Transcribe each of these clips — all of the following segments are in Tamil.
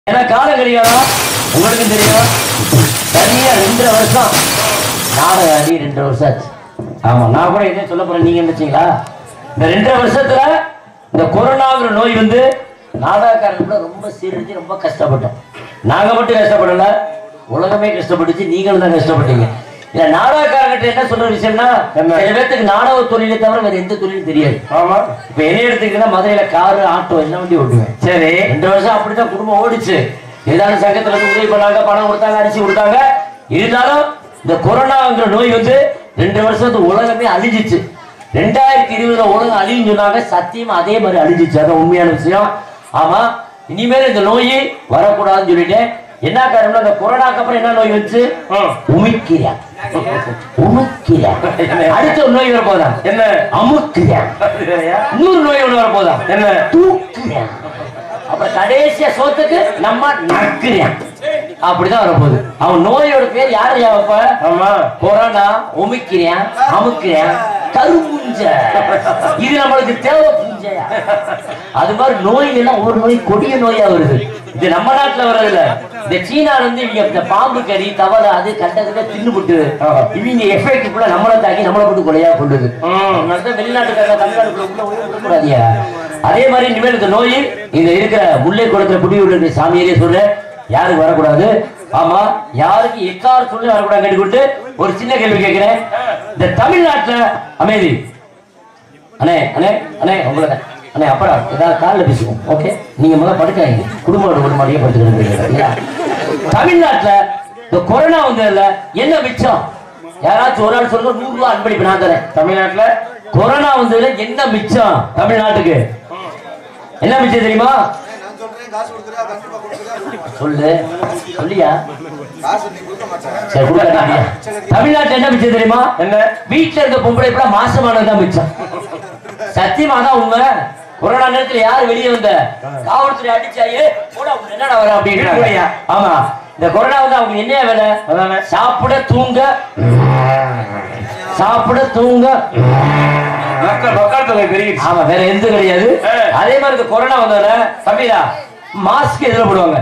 ஏன்னா காலம் கிடையாதா உங்களுக்கு தெரியும் சரியா ரெண்டரை வருஷம் நாடகம் ஆடி ரெண்டரை வருஷம் ஆச்சு ஆமா நான் கூட என்ன சொல்ல போறேன் நீங்க நினைச்சீங்களா இந்த ரெண்டரை வருஷத்துல இந்த கொரோனாங்கிற நோய் வந்து நாடகக்காரங்க ரொம்ப சீரழிச்சு ரொம்ப கஷ்டப்பட்டோம் நாங்க மட்டும் கஷ்டப்படல உலகமே கஷ்டப்பட்டுச்சு நீங்களும் தான் கஷ்டப்பட்டீங்க இல்ல நாடகக்காரங்கிட்ட என்ன சொல்ற விஷயம்னா என்ன? சில பேர்த்துக்கு நாடக தொழிலை தவிர வேற எந்த தொழிலும் தெரியாது ஆமா இப்ப என்ன எடுத்துக்கிட்டா மதுரையில காரு ஆட்டோ என்ன வண்டி ஓட்டுவேன் சரி ரெண்டு வருஷம் அப்படிதான் குடும்பம் ஓடிச்சு இருந்தாலும் சங்கத்துல இருந்து உதவி பண்ணாங்க பணம் கொடுத்தாங்க அரிசி கொடுத்தாங்க இருந்தாலும் இந்த கொரோனாங்கிற நோய் வந்து ரெண்டு வருஷத்து உலகமே அழிஞ்சிச்சு ரெண்டாயிரத்தி இருபதுல உலகம் அழிஞ்சு சொன்னாங்க சத்தியமா அதே மாதிரி அழிஞ்சிச்சு அதான் உண்மையான விஷயம் ஆமா இனிமேல் இந்த நோய் வரக்கூடாதுன்னு சொல்லிட்டு என்ன காரணம்னா இந்த கொரோனாக்கு அப்புறம் என்ன நோய் வந்துச்சு ம். உமிக்கிறேன் உமிக்கிறேன் அடுத்த ஒரு நோய் வரப்போதா என்ன அமுக்கிறேன் இன்னொரு நோய் ஒண்ணு வரப்போதா என்ன தூக்குறேன் அப்புறம் கடைசியா சோத்துக்கு நம்ம நக்குறேன் அப்படிதான் வரப்போகுது அவன் நோயோட பேர் யாரு அப்ப ஆமா கொரோனா உமிக்கிறேன் அமுக்கிறேன் கருமுஞ்ச இது நம்மளுக்கு தேவை புஞ்சையா அது மாதிரி நோய் எல்லாம் ஒரு நோய் கொடிய நோயா வருது இது நம்ம நாட்டுல வர்றதில்ல இந்த சீனால இருந்து இவங்க இந்த பாம்பு கறி தவளை அது கண்டதுல தின்னுபுட்டு இவங்க எஃபெக்ட் ஃபுல்லா நம்மள தாக்கி நம்மள போட்டு கொலையா கொள்ளுது ம். அதனாலதான் வெளிநாட்டுக்காரங்க தமிழ்நாட்டுக்குள்ள உள்ள உள்ள விடக்கூடாதியா அதே மாதிரி இனிமேல் இந்த நோய் இங்க இருக்கிற முல்லை குளத்துல குடியுள்ள இருக்கிற சாமியாரே சொல்ல யாருக்கு வரக்கூடாது ஆமா யாருக்கு எக்கார சொல்லி வரக்கூடாது கேட்டுக்கிட்டு ஒரு சின்ன கேள்வி கேட்கிறேன் இந்த தமிழ்நாட்டுல அமைதி அண்ணே அண்ணே அண்ணே உங்களுக்கு அண்ணே அப்புறம் ஏதாவது காலில் பேசுவோம் ஓகே நீங்க முதல்ல படுக்காதீங்க குடும்பத்தோட குடும்பத்தையே படுத்துக்கிட்டு தமிழ்நாட்டுல இந்த கொரோனா வந்ததுல என்ன மிச்சம் யாராச்சும் ஒரு ஆள் சொல்லுங்க நூறு ரூபாய் அன்பளிப்பு நான் தரேன் தமிழ்நாட்டுல கொரோனா வந்ததுல என்ன மிச்சம் தமிழ்நாட்டுக்கு என்ன மிச்சம் தெரியுமா நான் சொல்றேன் காசு கொடுக்குறா கண்டிப்பா கொடுக்குறா சொல்லு சொல்லியா காசு நீ கொடுக்க மாட்டேன் சரி கொடுக்காதீங்க தமிழ்நாட்டுல என்ன மிச்சம் தெரியுமா என்ன வீட்டுல இருக்க பொம்பளை இப்ப மாசமானதுதான் மிச்சம் சத்தியமா தான் உண்மை கொரோனா நேரத்துல யாரு வெளியே வந்த காவல்துறை அடிச்சாயே கூட அவங்க என்னடா வர அப்படின்னு அப்படியா? ஆமா இந்த கொரோனா வந்து அவங்க என்ன வேலை அதானே சாப்பிட தூங்க சாப்பிட தூங்க மக்கள் மக்கள் தொகை பெருகிடுச்சு ஆமா வேற எந்த கிடையாது ஆ. அதே மாதிரி இந்த கொரோனா வந்ததுல தம்பிடா மாஸ்க் எதுல போடுவாங்க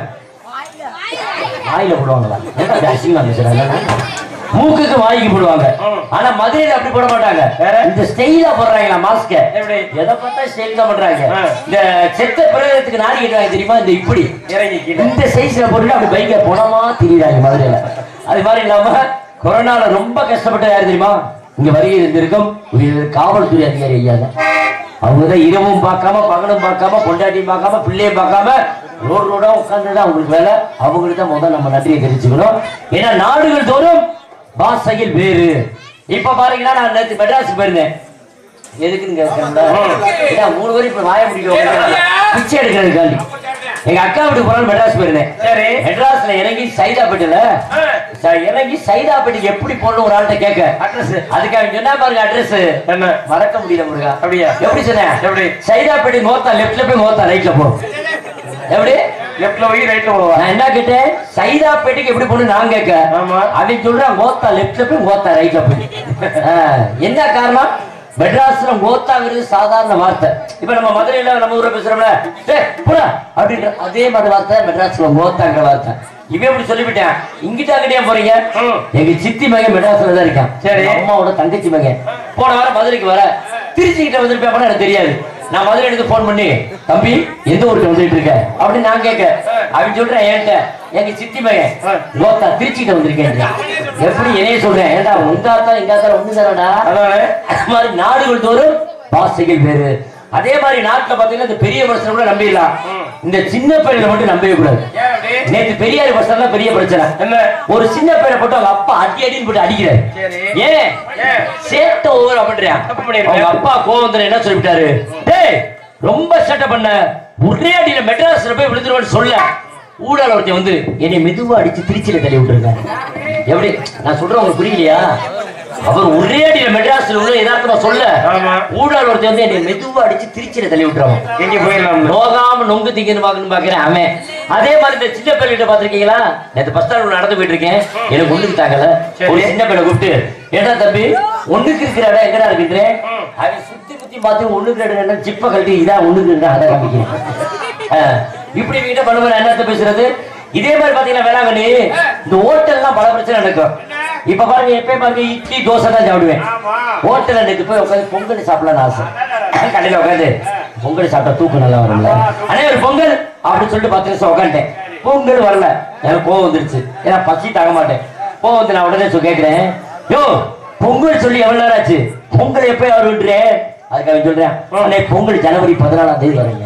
வாயில போடுவாங்களா என்ன அப்படி அசிங்கமா பேசுறாங்க மூக்குக்கு வாய்க்கு போடுவாங்க ம். ஆனா மதுரையில அப்படி போட மாட்டாங்க வேற? இந்த ஸ்டைலா போடுறாங்களா மாஸ்க எப்படி? எதை பார்த்தா ஸ்டைல் தான் பண்றாங்க ஆ. இந்த செத்த பிரதத்துக்கு நாடி கட்டுறாங்க தெரியுமா இந்த இப்படி இறங்கி கீழே இந்த சைஸ்ல போட்டுட்டு அப்படி பைக்க போனமா திரியுறாங்க மதுரையில அது மாதிரி இல்லாம கொரோனால ரொம்ப கஷ்டப்பட்ட யார் தெரியுமா இங்க வருகை இருந்திருக்கும் ஒரு காவல்துறை அதிகாரி ஐயா தான். அவங்க தான் இரவும் பார்க்காம பகலும் பார்க்காம பொண்டாட்டியும் பார்க்காம பிள்ளையும் பார்க்காம ரோடு ரோடா உட்கார்ந்து தான் அவங்களுக்கு வேலை அவங்களுக்கு தான் முதல்ல நம்ம நன்றியை தெரிஞ்சுக்கணும் ஏன்னா நாடுகள் தோறும் பாஷையில் வேறு இப்ப பாருங்கன்னா நான் நேற்று மெட்ராஸ் போயிருந்தேன் எதுக்குன்னு கேட்கறேன்டா? ஏன்னா மூணு பேரும் இப்ப வாய முடிக்க பிச்சை எடுக்கிறதுக்காண்டி எங்க அக்கா வீட்டுக்கு போனாலும் மெட்ராஸ் போயிருந்தேன் சரி. மெட்ராஸ்ல இறங்கி சைதாப்பேட்டையில ஆ. ச- இறங்கி சைதாப்பேட்டைக்கு எப்படி போகணும் ஒரு ஆள்கிட்ட கேட்க அட்ரஸ் அதுக்கு அவன் சொன்னா பாருங்க அட்ரஸ் என்ன மறக்க முடியல முருகா அப்படியா? எப்படி சொன்னேன் எப்படி? சைதாப்பேட்டை மோத்தா லெஃப்ட்ல போய் மோத்தா ரைட்ல போ எப்படி லெஃப்ட்ல போய் ரைட்ல போவா நான் என்ன கேட்டேன் சைதாப்பேட்டைக்கு எப்படி போகணும் நான் கேட்க ஆமா. அவன் சொல்றான் மோத்தா லெஃப்ட்ல போய் மோத்தா ரைட்ல போய் ஆ, என்ன காரணம் மெட்ராஸ்ல மோத்தாங்கிறது சாதாரண வார்த்தை இப்ப நம்ம மதுரையில நம்ம ஊர்ல பேசுறோம்ல டேய் புறா அப்படின்ற அதே மாதிரி வார்த்தை மெட்ராஸ்ல மோத்தாங்கிற வார்த்தை இவன் எப்படி சொல்லிவிட்டேன் இங்கிட்ட அங்கிட்டே போறீங்க ம். எங்க சித்தி மகன் மெட்ராஸ்ல தான் இருக்கான் சரி. எங்க அம்மாவோட தங்கச்சி மகன் போன வாரம் மதுரைக்கு வர திருச்சி கிட்ட வந்திருப்பேன் எனக்கு தெரியாது நான் மதுரை எடுத்து போன் பண்ணி தம்பி எந்த ஊருக்கு வந்துட்டு இருக்க அப்படின்னு நான் கேட்க அவன் சொல்றேன் என்கிட்ட எங்க சித்தி மகன் லோத்தா திருச்சிக்கிட்ட வந்திருக்கேன் எப்படி என்னைய சொல்றேன் ஏண்டா உங்காத்தா எங்காத்தா ஒண்ணு தானடா அதானே அது மாதிரி நாடுகள் தோறும் பாஷைகள் வேறு அதே மாதிரி நாட்டுல பாத்தீங்கன்னா இந்த பெரிய பிரச்சனை கூட நம்பிடலாம் இந்த சின்ன பையனை மட்டும் நம்பவே கூடாது ஏன் அப்படி நேத்து பெரியார் பிரச்சனை பெரிய பிரச்சனை என்ன ஒரு சின்ன பையனை போட்டு அவங்க அப்பா அடி அடின்னு போட்டு அடிக்கிறாரு சரி. ஏன் ஏன்? சேட்ட ஓவர் அப்படின்றான் தப்பு பண்ணிருக்க. அவங்க அப்பா கோவந்தன் என்ன சொல்லிட்டாரு டேய் ரொம்ப சேட்டை பண்ண ஒரே அடியில மெட்ராஸ்ல போய் விழுந்துருவேன்னு சொல்ல ஊடால ஒருத்தன் வந்து என்னை மெதுவா அடிச்சு திருச்சியில தள்ளி விட்டுருக்காரு எப்படி நான் சொல்றேன் உங்களுக்கு புரியலையா அவர் ஒரே அடியில மெட்ராஸ்ல உள்ள யதார்த்தமா சொல்ல ஆமா. ஊடால ஒருத்தன் வந்து என்னை மெதுவா அடிச்சு திருச்சியில தள்ளி விட்டுருவான் எங்க போயிடலாம் நோகாம நொங்கு திங்கன்னு பாக்கணும் பாக்குறேன் அவன் அதே மாதிரி இந்த சின்ன பையன்கிட்ட பாத்திருக்கீங்களா நேத்து பஸ் ஸ்டாண்ட் நடந்து போயிட்டு இருக்கேன் எனக்கு ஒண்ணுக்கு தாங்கல சரி. ஒரு சின்ன பையனை கூப்பிட்டு ஏடா தம்பி ஒண்ணுக்கு இருக்கிற இடம் எங்கடா இருக்குன்றேன் அவன் சுத்தி குத்தி பார்த்து ஒண்ணுக்கு இடம் என்ன ஜிப்ப கழட்டி இதான் ஒண்ணுக்கு இருந்தா அதை காமிக்கிறேன் ஆ, இப்படி வீட்டை பண்ணுவேன் என்னத்த பேசுறது இதே மாதிரி பாத்தீங்கன்னா வேளாங்கண்ணி இந்த ஹோட்டல்லாம் பல பிரச்சனை நடக்கும் இப்ப பாருங்க எப்பயும் பாருங்க இட்லி தோசை தான் சாப்பிடுவேன் ஹோட்டல்ல நேற்று போய் உட்காந்து பொங்கல் சாப்பிடலாம்னு ஆசை கடையில உட்காந்து பொங்கல் சாப்பிட்டா தூக்கம் நல்லா வரும்ல அண்ணே ஒரு பொங்கல் அப்படின்னு சொல்லிட்டு பத்து நிமிஷம் உட்காந்துட்டேன் பொங்கல் வரல எனக்கு கோவம் வந்துருச்சு ஏன்னா பசி தாங்க மாட்டேன் கோவம் வந்து நான் உடனே சொல் கேட்கிறேன் யோ பொங்கல் சொல்லி எவ்வளவு நேரம் ஆச்சு பொங்கல் எப்போ வருன்றேன் அதுக்காக சொல்றேன் அண்ணே பொங்கல் ஜனவரி பதினாலாம் தேதி வரீங்க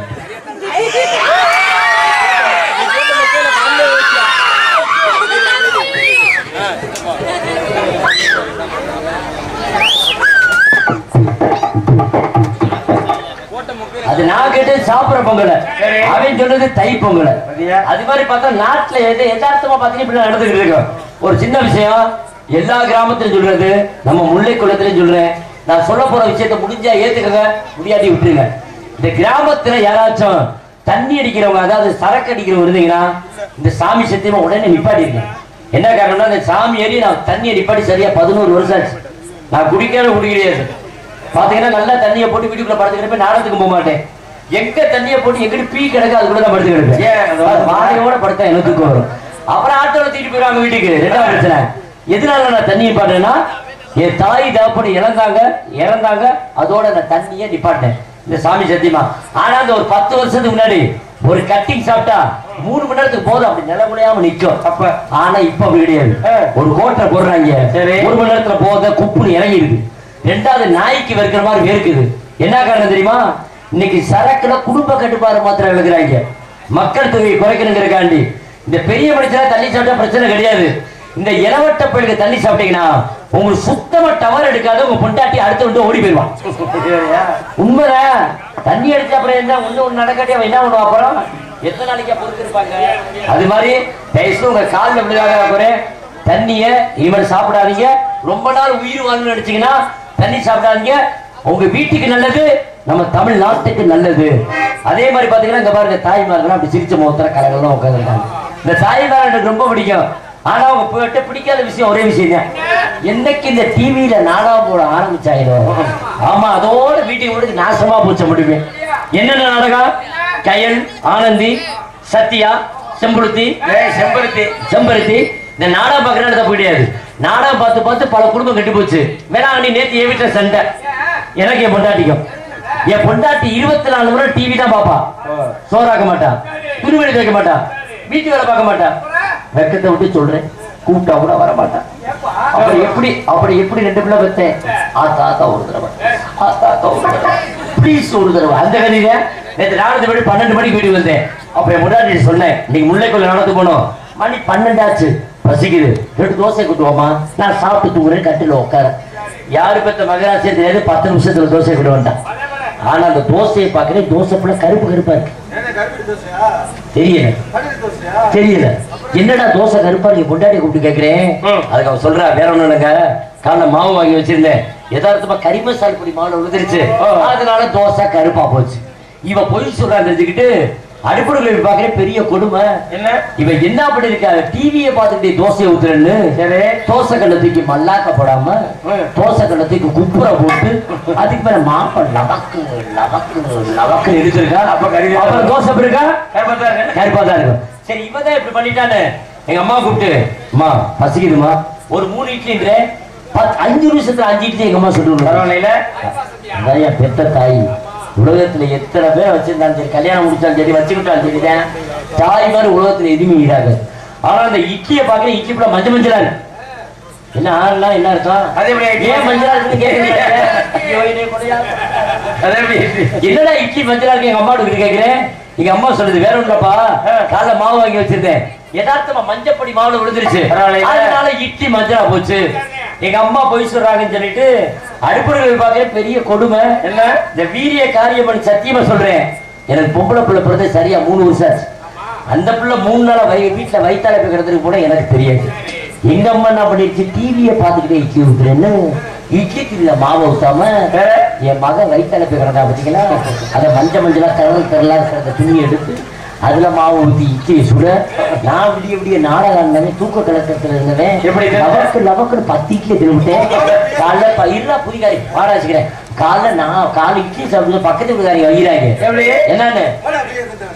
அது நான் கேட்டு சாப்பிடுற பொங்கல சரி. அவன் சொன்னது தை பொங்கல பாத்தியா? அது மாதிரி பார்த்தா நாட்டுல எது யதார்த்தமா பாத்தீங்கன்னா இப்படி நடந்துகிட்டு இருக்கோம் ஒரு சின்ன விஷயம் எல்லா கிராமத்திலும் சொல்றது நம்ம முல்லை குளத்திலும் சொல்றேன் நான் சொல்ல போற விஷயத்தை முடிஞ்சா ஏத்துக்கங்க முடியாட்டி விட்டுருங்க இந்த கிராமத்துல யாராச்சும் தண்ணி அடிக்கிறவங்க அதாவது சரக்கு அடிக்கிறவங்க இருந்தீங்கன்னா இந்த சாமி சத்தியமா உடனே நிப்பாட்டிருக்கேன் என்ன காரணம்னா இந்த சாமி ஏறி நான் தண்ணியை நிப்பாட்டி சரியா பதினோரு வருஷம் ஆச்சு நான் குடிக்காத குடிக்கிறது பாத்தீங்கன்னா நல்லா தண்ணியை போட்டு வீட்டுக்குள்ள படுத்துக்கிட்டு போய் நாடகத்துக்கு போக மாட்டேன் எங்க தண்ணியை போட்டு எங்கிட்டு பீ கிடக்கு அது கூட தான் படுத்து கிடப்பேன் ஏன்? அது அது வாழையோட படுத்தா எனக்கு தூக்கம் வரும் அப்புறம் ஆட்டோல தூக்கிட்டு போயிருவாங்க வீட்டுக்கு ரெண்டாவது பிரச்சனை எதனால நான் தண்ணி நிப்பாட்டேன்னா என் தாய் தகப்படி இறந்தாங்க இறந்தாங்க அதோட நான் தண்ணியை நிப்பாட்டினேன் இந்த சாமி சத்தியமா ஆனா அந்த ஒரு பத்து வருஷத்துக்கு முன்னாடி ஒரு கட்டிங் சாப்பிட்டா மூணு மணி நேரத்துக்கு போதும் அப்படி நிலமுறையாம நிக்கும் அப்ப ஆனா இப்ப அப்படி கிடையாது ஆ. ஒரு கோட்டை போடுறாங்க சரி. ஒரு மணி நேரத்துல போத குப்புன்னு இறங்கி இருக்கு ரெண்டாவது நாய்க்கு வெறுக்கிற மாதிரி வேர்க்குது என்ன காரணம் தெரியுமா இன்னைக்கு சரக்குல குடும்ப கட்டுப்பாடு மாத்திரம் எழுதுறாங்க மக்கள் தொகையை குறைக்கணுங்கிறக்காண்டி இந்த பெரிய மனுஷனா தண்ணி சாப்பிட்டா பிரச்சனை கிடையாது இந்த இளவட்ட பயிலுக்கு தண்ணி சாப்பிட்டீங்கன்னா உங்களுக்கு சுத்தமா டவர் எடுக்காத உங்க பொண்டாட்டி அடுத்து வந்து ஓடி போயிடுவான் சரியா? உண்மைதான் தண்ணி அடிச்ச அப்புறம் என்ன ஒண்ணு ஒண்ணு நடக்காட்டி அவன் என்ன பண்ணுவான் அப்புறம் எத்தனை நாளைக்கு பொறுத்து இருப்பாங்க அது மாதிரி தயவுசெய்து உங்க காலில் விழுதாக போறேன் தண்ணிய இனிமேல் சாப்பிடாதீங்க ரொம்ப நாள் உயிர் வாழணும்னு நினைச்சீங்கன்னா தண்ணி சாப்பிடாதீங்க உங்க வீட்டுக்கு நல்லது நம்ம தமிழ்நாட்டுக்கு நல்லது அதே மாதிரி பாத்தீங்கன்னா இங்க பாருங்க தாய்மார்கள் அப்படி சிரிச்ச முகத்துல கலகலாம் உட்காந்துருக்காங்க இந்த தாய்மார் எனக்கு ரொம்ப பிடிக்கும் ஆனா அவங்க போயிட்டு பிடிக்காத விஷயம் ஒரே விஷயம் தான் என்னைக்கு இந்த டிவியில நாடகம் போட ஆரம்பிச்சாங்களோ ஆமா அதோட வீட்டுக்கு விட்டு நாசமா போச்ச முடியும் என்னென்ன நாடகம் கயல் ஆனந்தி சத்யா செம்புளுத்தி ஏய், செம்பருத்தி செம்பருத்தி இந்த நாடகம் பார்க்கற இடத்த போயிடாது நாடகம் பார்த்து பார்த்து பல குடும்பம் கெட்டு போச்சு வேளாங்கண்ணி நேத்து என் வீட்டுல சண்டை எனக்கு என் பொண்டாட்டிக்கும் என் பொண்டாட்டி இருபத்தி நாலு முறை டிவி தான் பாப்பா சோறாக்க மாட்டா துணிமணி துவைக்க மாட்டா வீட்டு வேலை பார்க்க மாட்டா வெக்கத்தை விட்டு சொல்றேன் கூப்பிட்டா கூட வர மாட்டா அப்படி எப்படி அப்படி எப்படி ரெண்டு பிள்ளை பெத்தேன் ஆத்தா ஆத்தா ஒரு தடவை ஆத்தா ஆத்தா ஒரு தடவை ப்ளீஸ் ஒரு தடவை அந்த கதையில நேற்று நாலு மணி பன்னெண்டு மணிக்கு வீட்டுக்கு வந்தேன் அப்ப என் முன்னாடி சொன்னேன் நீங்க முல்லைக்குள்ள நடந்து போனோம் மணி பன்னெண்டாச்சு பசிக்குது ரெண்டு தோசை குட்டுவோமா நான் சாப்பிட்டு தூங்குறேன் கட்டில உட்கார யாரு பெத்த மகராசியம் தெரியாது பத்து நிமிஷத்துல தோசை கொண்டு வந்தான் ஆனா அந்த தோசையை பார்க்கறேன் தோசை ஃபுல்லா கருப்பு கருப்பா இருக்கு என்ன கருப்பி தோசையா தெரியல கடுகு தோசையா தெரியல என்னடா தோசை கருப்பா நீங்க பொண்டாட்டி கூப்பிட்டு கேக்குறேன் ம். அதுக்கு அவன் சொல்றா வேற ஒண்ணு இல்லைங்க காலைல மாவு வாங்கி வச்சிருந்தேன் யதார்த்தமா கறி மசால் பொடி மாவுல விழுந்துருச்சு ஆ. அதனால தோசை கருப்பா போச்சு இவ பொய் சொல்றான்னு தெரிஞ்சுக்கிட்டு அடுப்புகளை பாக்குறேன் பெரிய கொடுமை என்ன இவன் என்ன பண்ணிருக்கா டிவியை பார்த்துட்டு தோசையை ஊத்துறேன்னு சரி தோசை கல்ல தூக்கி மல்லாக்க போடாம ம். தோசை கல்ல தூக்கி குப்புற போட்டு அதுக்கு மேல மாப்பம் லவக்கு லவக்கு லவக்கு எடுத்திருக்கா அப்ப கறி தான். அப்புறம் தோசை எப்படி இருக்கா கருப்பத்தா இருக்கு. கருப்பா தான் இருக்கும் சரி இவன் தான் இப்படி பண்ணிட்டானே எங்க அம்மா கூப்பிட்டு அம்மா பசிக்குதுமா ஒரு மூணு இட்லின்ற பத்து அஞ்சு நிமிஷத்துல அஞ்சு இட்லி எங்க அம்மா சுட்டு பரவாயில்லைல நிறைய பெத்த தாய் உலகத்துல எத்தனை பேரை வச்சிருந்தாலும் சரி கல்யாணம் முடிச்சாலும் சரி வச்சுக்கிட்டாலும் சரிதான் தாய் மாதிரி உலகத்துல எதுவுமே ஈடாது ஆனா அந்த இட்லியை பாக்குற இட்லி கூட மஞ்சள் மஞ்சளா இருக்கு என்ன ஆறுனா என்ன அர்த்தம் அது எப்படி ஆயிடுச்சு? ஏன் மஞ்சளா இருக்குன்னு கேக்குறீங்க ஐயோ, என்னைய கொடையா. அது எப்படி என்னடா இட்லி மஞ்சளா இருக்கு எங்க அம்மா கிட்ட கேக்குறேன் எங்க அம்மா சொல்லுது வேற ஒண்ணுப்பா காலைல மாவு வாங்கி வச்சிருந்தேன் யதார்த்தமா மஞ்சப்பொடி மாவுல விழுந்துருச்சு பரவாயில்லையே. அதனால இட்லி மஞ்சளா போச்சு எங்க அம்மா பொய் சொல்றாங்கன்னு சொல்லிட்டு அடுப்புகள் பார்க்க பெரிய கொடுமை என்ன இந்த வீரிய காரியம் பண்ணி சத்தியமா சொல்றேன் எனக்கு பொம்பளை பிள்ளை பிறந்து சரியா மூணு வருஷம் ஆச்சு அந்த பிள்ளை மூணு நாளா வை வீட்டுல வயித்தால போய் கிடந்துருக்கு கூட எனக்கு தெரியாது எங்க அம்மா என்ன பண்ணிருச்சு டிவியை பார்த்துக்கிட்டே இட்லி ஊத்துறேன்னு இட்லி திரியில மாவை ஊத்தாம வேற? என் மகன் வயித்தால போய் கிடந்தா பாத்தீங்களா அதை மஞ்ச மஞ்சளா கரல் கரலா இருக்கிற துணி எடுத்து அதுல மாவு ஊத்தி இட்லி சுட நான் விடிய விடிய நாடகம் இருந்தவன் தூக்க கலக்கத்துல இருந்தவன் எப்படி இருந்த? லவக்கு லவக்குன்னு பத்து இட்லி திரும்பிட்டேன் காலைல ப- இருடா புதிகாரி வாடாச்சுக்கிறேன் காலைல நான் காலை இட்லி சாப்பிட்டு பக்கத்து புதிகாரி வைக்கிறாங்க எப்படி என்னன்னு போடா அப்படியே இருந்துட்டு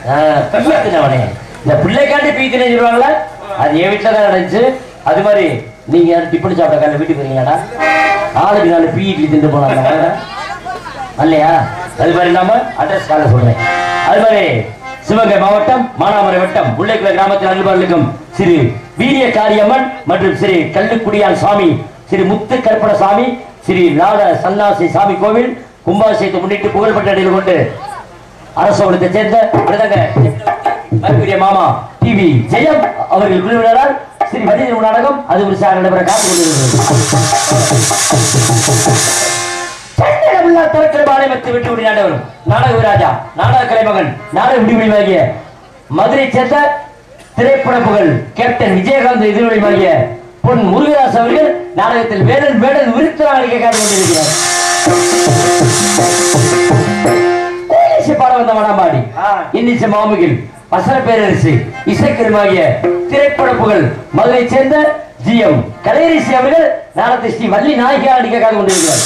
பீத்தினவனே இந்த பிள்ளைக்காண்டி பீத்தினு சொல்லுவாங்களா அது என் வீட்டுல தான் நடந்துச்சு அது மாதிரி நீங்க யாரும் டிப்படி சாப்பிட்ட காலையில் வீட்டுக்கு போறீங்களாடா ஆளுக்கு நாலு பீ இட்லி திண்டு போனாங்க இல்லையா அது மாதிரி நாம அட்ரஸ் கால சொல்றேன் அது மாதிரி சிவகங்கை மாவட்டம் மானாமரை வட்டம் முல்லைக்குள கிராமத்தில் அன்பர்களுக்கும் ஸ்ரீ வீரிய காரியம்மன் மற்றும் ஸ்ரீ கல்லுக்குடியான் சாமி ஸ்ரீ முத்து கற்பன சாமி ஸ்ரீ லாட சன்னாசி சாமி கோவில் கும்பாபிஷேகத்தை முன்னிட்டு புகழ்பெற்ற நிலையில் கொண்டு அரசோகத்தை சேர்ந்த விருதங்க மறுபடிய மாமா டிவி ஜெயம் அவர்கள் குழுவினரால் ஸ்ரீ வரிதல் நாடகம் அது ஒரு சார் நடைபெற காத்துக் கொண்டிருக்கிறது சண்டை திறக்கிற பாளையமத்து விட்டு விடி நாடகம் நாடக விராஜா நாடக கலைமகன் நாடக விடிவெளிவாகிய மதுரை சேர்ந்த திரைப்பட புகழ் கேப்டன் விஜயகாந்த் எதிர்வெளிவாகிய பொன் முருகதாஸ் அவர்கள் நாடகத்தில் வேடன் வேடன் விருத்தராக நடிக்க காத்து கொண்டிருக்கிறார் கோயிலிசை பாட வந்த வடமாடி ஆ. இன்னிசை மாமுகில் வசன பேரரசு இசைக்கிரமாகிய திரைப்பட புகழ் மதுரை சேர்ந்த ஜி எம் கலையரசி அவர்கள் நாடகத்தை ஸ்ரீ வள்ளி நாயகியா நடிக்க காத்து கொண்டிருக்கிறார்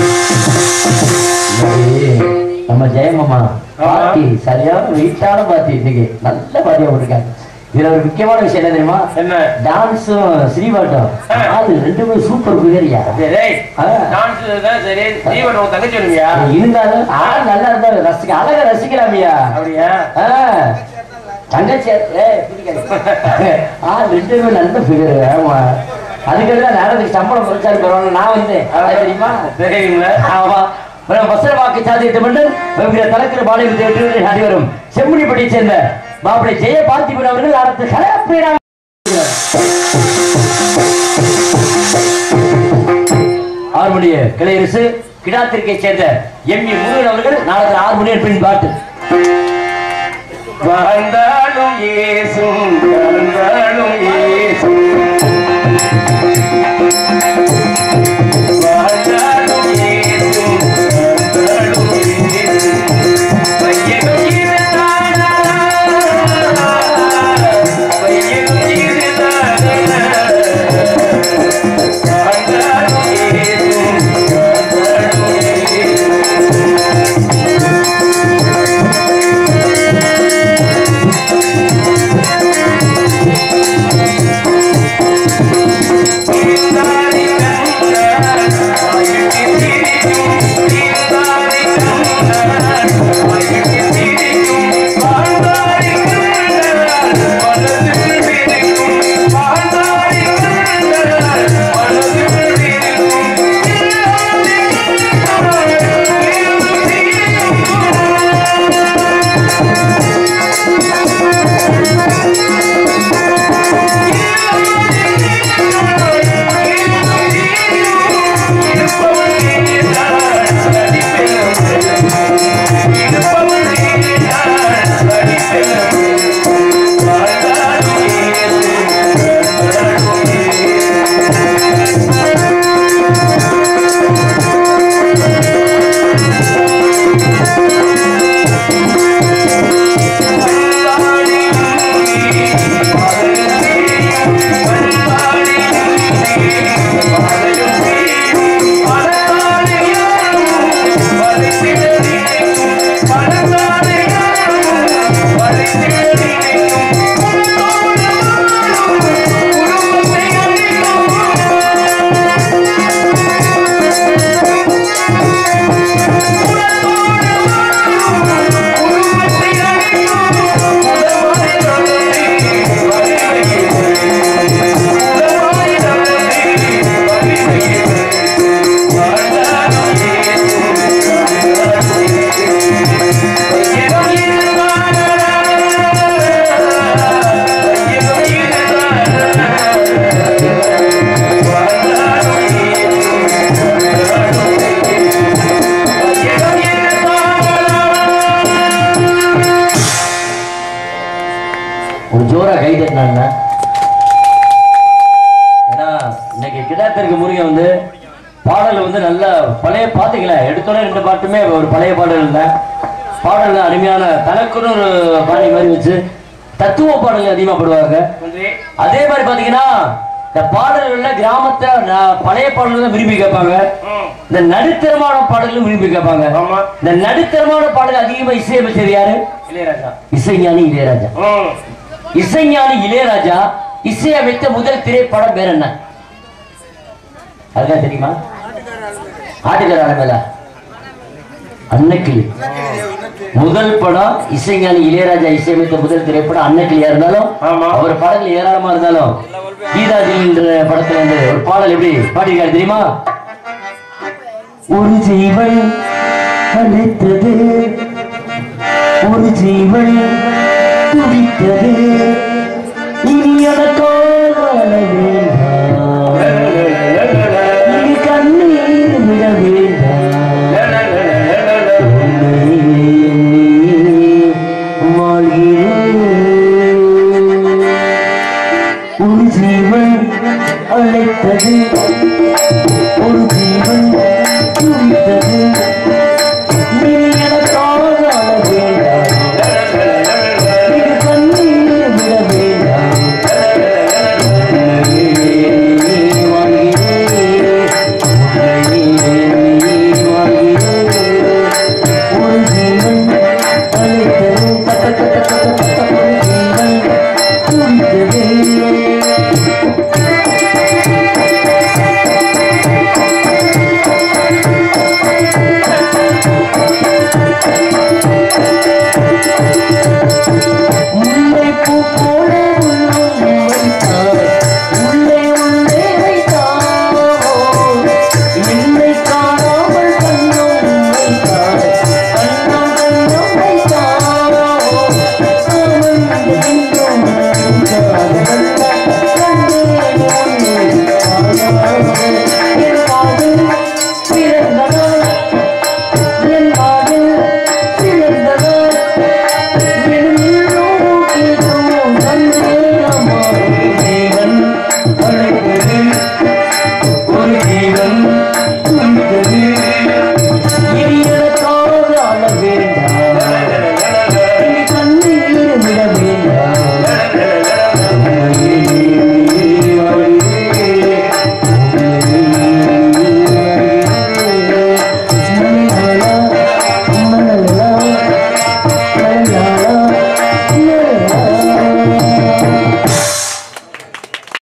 ஏய், நம்ம ஜெயமாமா பாட்டி சரியான வெயிட்டான பாட்டி இன்னைக்கு நல்ல பாட்டியா போட்டிருக்காங்க இதுல ஒரு முக்கியமான விஷயம் என்ன தெரியுமா என்ன டான்ஸும் ஸ்ரீவாட்டம் ஆ. அது ரெண்டுமே சூப்பர் குதிரியா டேய் ஆ. டான்ஸ் தான் சரி ஜீவன் உன் தங்கச்சி வருவியா இருந்தாலும் ஆள் நல்லா இருந்தாலும் ரசிக்க அழகா ரசிக்கலாமியா அப்படியா ஆ. தங்கச்சி ஏய், பிடிக்காது. ஆ ரெண்டுமே நல்ல ஃபிகர் ஆமா அதுக்கெல்லாம் நேரத்துக்கு சம்பளம் குறைச்சாரு பரவாயில்ல நான் வந்தேன் அது தெரியுமா தெரியுங்களா ஆமா வசனவாக்கு சாதித்த மன்னன் வெவ்வேறு தலக்கிற பாளையத்தை வெற்றி அனைவரும் செம்முனிப்பட்டியை சேர்ந்த மாப்பிளை ஜெய பார்த்திபன் அவர்கள் அடுத்த கலைப்பீராக ஆறுமணிய கிளையரசு கிடாத்திற்கை சேர்ந்த எம் ஏ முருகன் அவர்கள் நாளத்தில் ஆறு மணி பின் பாட்டு வாழ்ந்தாலும் ஏசும் கலந்தாலும் ஏசும் வாழ்ந்தாலும் ஏசும் கலந்தாலும் ஏசும் பையனும் இருந்தானா பையனும் இருந்தானா வாழ்ந்தாலும் ஏசும் கலந்தாலும் ஏசும் தீர்ந்தாரி கண்டார் ஆயுட்டி திரிக்கும் தீர்ந்தாரி கண்டார் ஆயுட்டி திரிக்கும் வாழ்ந்தாரி கண்டார் மனதில் விரிக்கும் வாழ்ந்தாரி கண்டார் மனதில் விரிக்கும் ஒரு ஜோரா கை தட்டினாங்க ஏன்னா இன்னைக்கு கிடாத்திற்கு முருகன் வந்து பாடல் வந்து நல்ல பழைய பாத்தீங்களா எடுத்தோடனே ரெண்டு பாட்டுமே ஒரு பழைய பாடல் இல்லை பாடல் அருமையான தனக்குன்னு ஒரு பாணி மாதிரி வச்சு தத்துவ பாடல்கள் அதிகமா பாடுவாங்க அதே மாதிரி பாத்தீங்கன்னா இந்த பாடல்கள்ல கிராமத்துல ந- பழைய பாடல்கள் தான் விரும்பி கேட்பாங்க ம். இந்த நடுத்தரமான பாடல்களும் விரும்பி கேட்பாங்க ஆமா. இந்த நடுத்தரமான பாடல் அதிகமா இசையமைச்சது யாரு இளையராஜா இசைஞானி இளையராஜா ம். இசைஞானி இளையராஜா இசையமைத்த முதல் திரைப்படம் பேர் என்ன அதுதான் தெரியுமா ஆட்டுக்கார ஆளுங்கள அன்னக்கிளி முதல் படம் இசைஞானி இளையராஜா இசையமைத்த முதல் திரைப்படம் அன்னக்கிளியா இருந்தாலும் ஆமா. அவர் பாடல் ஏராளமா இருந்தாலும் கீதாஜி என்ற படத்துல வந்து ஒரு பாடல் எப்படி பாடியிருக்காரு தெரியுமா ஒரு ஜீவன் அழைத்தது ஒரு ஜீவன் துடித்தது இனி எனக்காக அழ வேண்டாம் இனி கண்ணீர் விட வேண்டாம் உன்னை எண்ணி வாழ்கிறேன். ஒரு ஜீவன் அழைத்தது